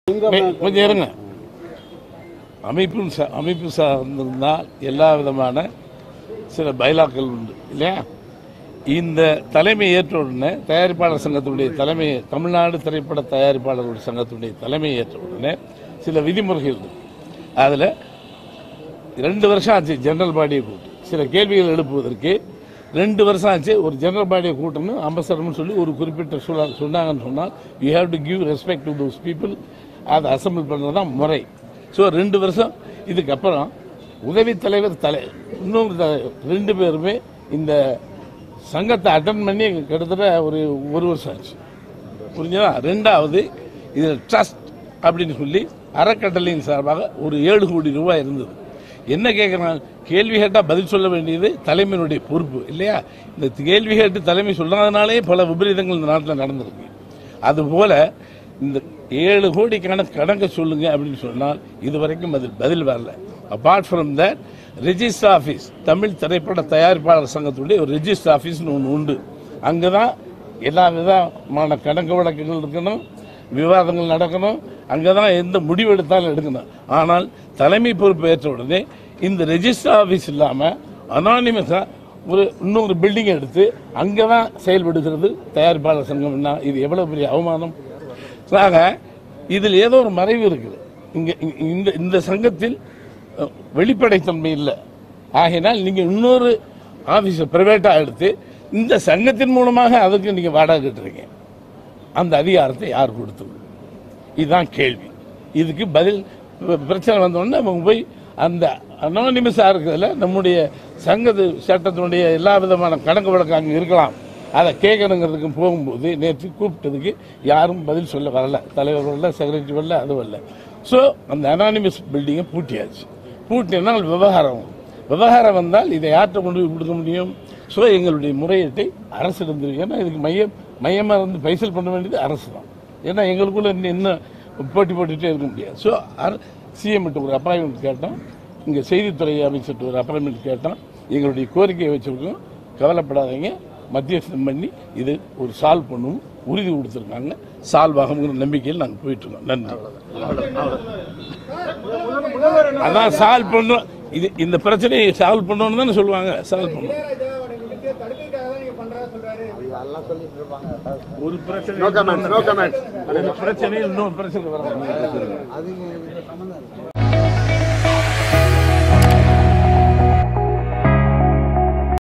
மே- கொஞ்சம் இருங்க அமைப்பு சா- அமைப்பு சார்ந்திருந்தால் எல்லா விதமான சில பைலாக்கள் உண்டு இல்லையா இந்த தலைமை ஏற்ற உடனே தயாரிப்பாளர் சங்கத்தினுடைய தலைமை தமிழ்நாடு திரைப்பட தயாரிப்பாளர்கள் சங்கத்தினுடைய தலைமை ஏற்ற உடனே சில விதிமுறைகள் இருக்கு அதில் ரெண்டு வருஷம் ஆச்சு ஜெனரல் பாடியை கூட்டு சில கேள்விகள் எழுப்புவதற்கு ரெண்டு வருஷம் ஆச்சு ஒரு ஜெனரல் பாடியை கூட்டணும் அம்பசரம்னு சொல்லி ஒரு குறிப்பிட்ட சொல்ல சொன்னாங்கன்னு சொன்னால் you have to give respect to those people அதை அசம்பிள் பண்ணுறது தான் முறை ஸோ ரெண்டு வருஷம் இதுக்கப்புறம் உதவி தலைவர் தலை இன்னொரு த- ரெண்டு பேருமே இந்த சங்கத்தை அட்டன் பண்ணி கிட்டத்தட்ட ஒரு ஒரு வருஷம் ஆச்சு புரிஞ்சதா ரெண்டாவது இதில் ட்ரஸ்ட் அப்படின்னு சொல்லி அறக்கட்டளையின் சார்பாக ஒரு ஏழு கோடி ரூபாய் இருந்தது என்ன கேட்குறாங்க கேள்வி கேட்டால் பதில் சொல்ல வேண்டியது தலைமையினுடைய பொறுப்பு இல்லையா இந்த கேள்வி கேட்டு தலைமை சொல்லாதனாலே பல விபரீதங்கள் இந்த நாட்டில் நடந்திருக்கு அதுபோல இந்த ஏழு கோடி கணக்கு கணக்க சொல்லுங்க அப்படின்னு சொன்னால் இதுவரைக்கும் அதில் பதில் வரல apart from that register office Tamil திரைப்பட தயாரிப்பாளர் சங்கத்துடைய ஒரு ரெஜிஸ்டர் ஆஃபீஸ்னு ஒன்று உண்டு அங்கே தான் எல்லா விதமான கணக்கு வழக்குகள் இருக்கணும் விவாதங்கள் நடக்கணும் அங்கே தான் எந்த முடிவு எடுத்தாலும் எடுக்கணும் ஆனால் தலைமை பொறுப்பு ஏற்ற உடனே இந்த ரெஜிஸ்டர் ஆஃபீஸ் இல்லாமல் அனானிமஸாக ஒரு இன்னொரு பில்டிங் எடுத்து அங்கே தான் செயல்படுகிறது தயாரிப்பாளர் சங்கம்னா இது எவ்வளோ பெரிய அவமானம் ஆக இதில் ஏதோ ஒரு மறைவு இருக்குது இங்கே இந்த இந்த சங்கத்தில் அஹ், வெளிப்படைத்தன்மை இல்லை ஆகையினால் நீங்கள் இன்னொரு ஆஃபீஸை ப்ரைவேட்டாக எடுத்து இந்த சங்கத்தின் மூலமாக அதுக்கு நீங்கள் வாடகை கட்டுறீங்க அந்த அதிகாரத்தை யார் கொடுத்தது இதுதான் கேள்வி இதுக்கு பதில் ப- பிரச்சனை வந்தோடனே அவங்க போய் அந்த அனானிமஸாக இருக்கிறதுல நம்முடைய சங்கத்து சட்டத்தினுடைய எல்லா விதமான கணக்கு வழக்கு அங்கே இருக்கலாம் அதை கேட்கணுங்கிறதுக்கு போகும்போது நேற்று கூப்பிட்டதுக்கு யாரும் பதில் சொல்ல வரல தலைவர் வரல செக்ரட்டரி வரல அது வரல ஸோ அந்த அனானிமஸ் பில்டிங்கை பூட்டியாச்சு பூட்டினால் விவகாரம் வரும். விவகாரம் வந்தால் இதை யார்கிட்ட கொண்டு போய் கொடுக்க முடியும் ஸோ எங்களுடைய முறையீட்டை அரசு இருந்திருக்கு ஏன்னா இதுக்கு மையம் மையமாக இருந்து பைசல் பண்ண வேண்டியது அரசு தான் ஏன்னா எங்களுக்குள்ள இன்னும் என்ன போட்டி போட்டுகிட்டே இருக்க முடியாது ஸோ சிஎம் ஒரு அப்பாயின்மெண்ட் கேட்டோம் இங்கே செய்தித்துறை அமைச்சர்கிட்ட ஒரு அப்பாயின்மெண்ட் கேட்டோம் எங்களுடைய கோரிக்கையை வச்சிருக்கோம் கவலைப்படாதீங்க மத்தியஸ்தம் பண்ணி இது ஒரு சால்வ் பண்ணும் உறுதி கொடுத்துருக்காங்க சால்வ் ஆகுங்கிற நம்பிக்கையில் நாங்கள் போயிட்டு இருக்கோம் நன்றி அதான் சால்வ் பண்ணோம் இது இந்த பிரச்சனையை சால்வ் பண்ணணும்னு தானே சொல்லுவாங்க சால்வ் பண்ணணும் ஒரு பிரச்சனை No comments, no comments. ஒரு பிரச்சனை இன்னொரு பிரச்சனை வர அது சம்பந்தம் இருக்கு